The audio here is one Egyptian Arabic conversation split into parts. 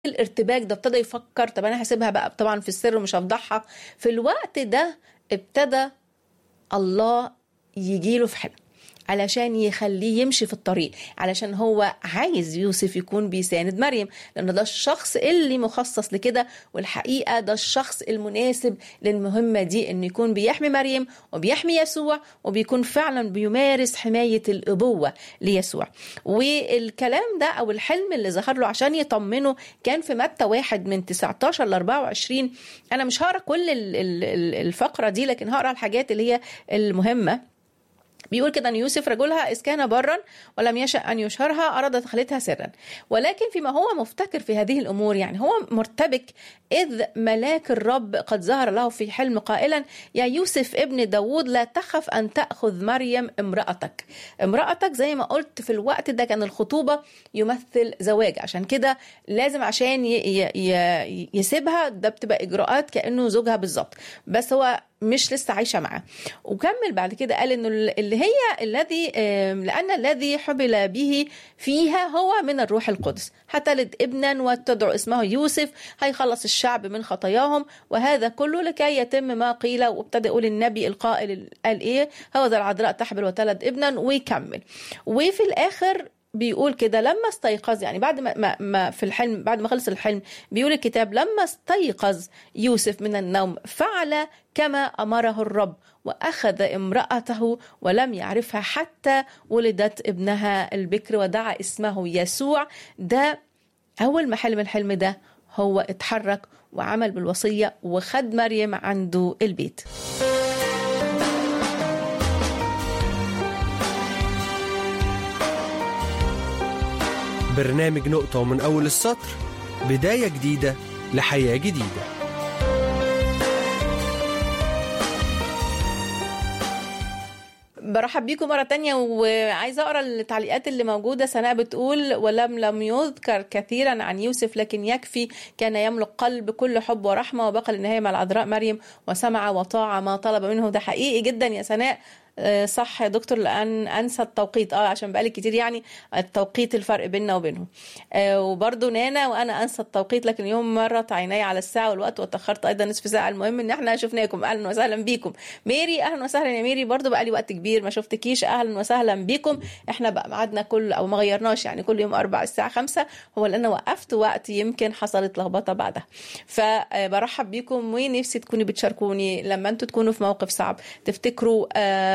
الارتباك ده ابتدى يفكر طب انا هسيبها بقى طبعا في السر ومش هفضحها في الوقت ده ابتدى الله يجيله في حلم علشان يخليه يمشي في الطريق علشان هو عايز يوسف يكون بيساند مريم لان ده الشخص اللي مخصص لكده والحقيقه ده الشخص المناسب للمهمه دي انه يكون بيحمي مريم وبيحمي يسوع وبيكون فعلا بيمارس حمايه الابوه ليسوع والكلام ده او الحلم اللي ظهر له عشان يطمنه كان في متى واحد من 19 ل 24 انا مش هقرا كل الفقره دي لكن هقرا الحاجات اللي هي المهمه بيقول كده ان يوسف رجلها اذ كان برا ولم يشا ان يشهرها اراد تخليتها سرا ولكن فيما هو مفتكر في هذه الامور يعني هو مرتبك اذ ملاك الرب قد ظهر له في حلم قائلا يا يوسف ابن داوود لا تخف ان تاخذ مريم امراتك امراتك زي ما قلت في الوقت ده كان الخطوبه يمثل زواج عشان كده لازم عشان يسيبها ده بتبقى اجراءات كانه زوجها بالظبط بس هو مش لسه عايشه معاه وكمل بعد كده قال انه اللي هي الذي لان الذي حبل به فيها هو من الروح القدس هتلد ابنا وتدعو اسمه يوسف هيخلص الشعب من خطاياهم وهذا كله لكي يتم ما قيل وابتدى يقول النبي القائل قال ايه هو ذا العذراء تحبل وتلد ابنا ويكمل وفي الاخر بيقول كده لما استيقظ يعني بعد ما, ما, ما في الحلم بعد ما خلص الحلم بيقول الكتاب لما استيقظ يوسف من النوم فعل كما امره الرب واخذ امراته ولم يعرفها حتى ولدت ابنها البكر ودعا اسمه يسوع ده اول ما حلم الحلم ده هو اتحرك وعمل بالوصيه وخد مريم عنده البيت برنامج نقطة ومن أول السطر بداية جديدة لحياة جديدة برحب بيكم مرة تانية وعايزة أقرأ التعليقات اللي موجودة سناء بتقول ولم لم يذكر كثيرا عن يوسف لكن يكفي كان يملك قلب كل حب ورحمة وبقى للنهاية مع العذراء مريم وسمع وطاع ما طلب منه ده حقيقي جدا يا سناء صح يا دكتور لان انسى التوقيت اه عشان بقالي كتير يعني التوقيت الفرق بيننا وبينهم آه وبرده نانا وانا انسى التوقيت لكن يوم مرت عيني على الساعه والوقت واتاخرت ايضا نصف ساعه المهم ان احنا شفناكم اهلا وسهلا بيكم ميري اهلا وسهلا يا ميري برده بقالي وقت كبير ما شفتكيش اهلا وسهلا بيكم احنا بقى ميعادنا كل او ما غيرناش يعني كل يوم اربع الساعه خمسة هو لان وقفت وقت يمكن حصلت لخبطه بعدها فبرحب بيكم ونفسي تكوني بتشاركوني لما انتوا تكونوا في موقف صعب تفتكروا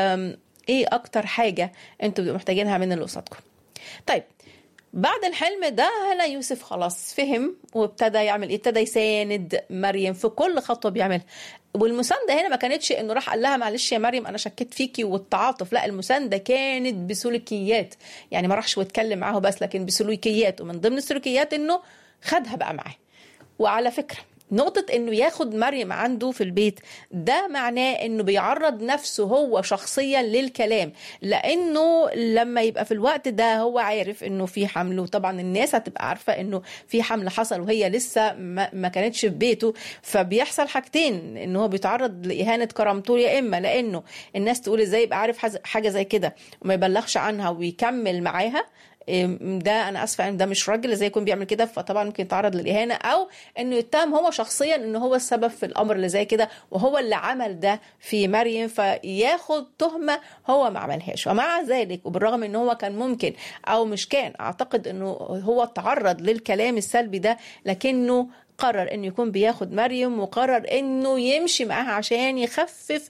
ايه اكتر حاجه انتوا بتبقوا محتاجينها من اللي قصادكم طيب بعد الحلم ده هنا يوسف خلاص فهم وابتدى يعمل ايه ابتدى يساند مريم في كل خطوه بيعملها والمسانده هنا ما كانتش انه راح قال لها معلش يا مريم انا شكيت فيكي والتعاطف لا المسانده كانت بسلوكيات يعني ما راحش واتكلم معاه بس لكن بسلوكيات ومن ضمن السلوكيات انه خدها بقى معاه وعلى فكره نقطة انه ياخد مريم عنده في البيت ده معناه انه بيعرض نفسه هو شخصيا للكلام لانه لما يبقى في الوقت ده هو عارف انه في حمل وطبعا الناس هتبقى عارفة انه في حمل حصل وهي لسه ما, ما كانتش في بيته فبيحصل حاجتين ان هو بيتعرض لاهانة كرامته يا اما لانه الناس تقول ازاي يبقى عارف حاجة زي كده وما يبلغش عنها ويكمل معاها ده انا اسفه ان ده مش راجل ازاي يكون بيعمل كده فطبعا ممكن يتعرض للاهانه او انه يتهم هو شخصيا ان هو السبب في الامر اللي زي كده وهو اللي عمل ده في مريم فياخد تهمه هو ما عملهاش ومع ذلك وبالرغم ان هو كان ممكن او مش كان اعتقد انه هو تعرض للكلام السلبي ده لكنه قرر انه يكون بياخد مريم وقرر انه يمشي معاها عشان يخفف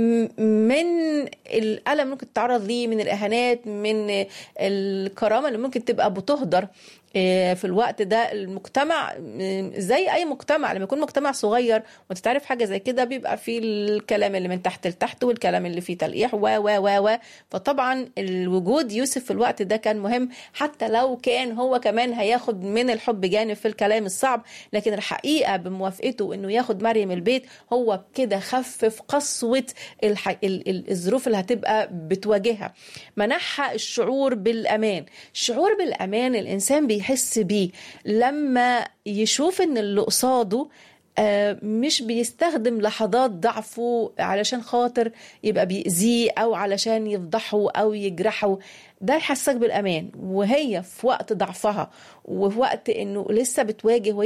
من الالم اللي ممكن تتعرض ليه من الاهانات من الكرامه اللي ممكن تبقى بتهدر في الوقت ده المجتمع زي اي مجتمع لما يكون مجتمع صغير وانت تعرف حاجه زي كده بيبقى فيه الكلام اللي من تحت لتحت والكلام اللي فيه تلقيح و و و و فطبعا الوجود يوسف في الوقت ده كان مهم حتى لو كان هو كمان هياخد من الحب جانب في الكلام الصعب لكن الحقيقه بموافقته انه ياخد مريم البيت هو كده خفف قسوه الح... الظروف اللي هتبقى بتواجهها منحها الشعور بالامان الشعور بالامان الانسان بيحس بيه لما يشوف ان اللي قصاده آه، مش بيستخدم لحظات ضعفه علشان خاطر يبقى بيأذيه أو علشان يفضحه أو يجرحه ده يحسسك بالأمان وهي في وقت ضعفها وفي وقت إنه لسه بتواجه وهي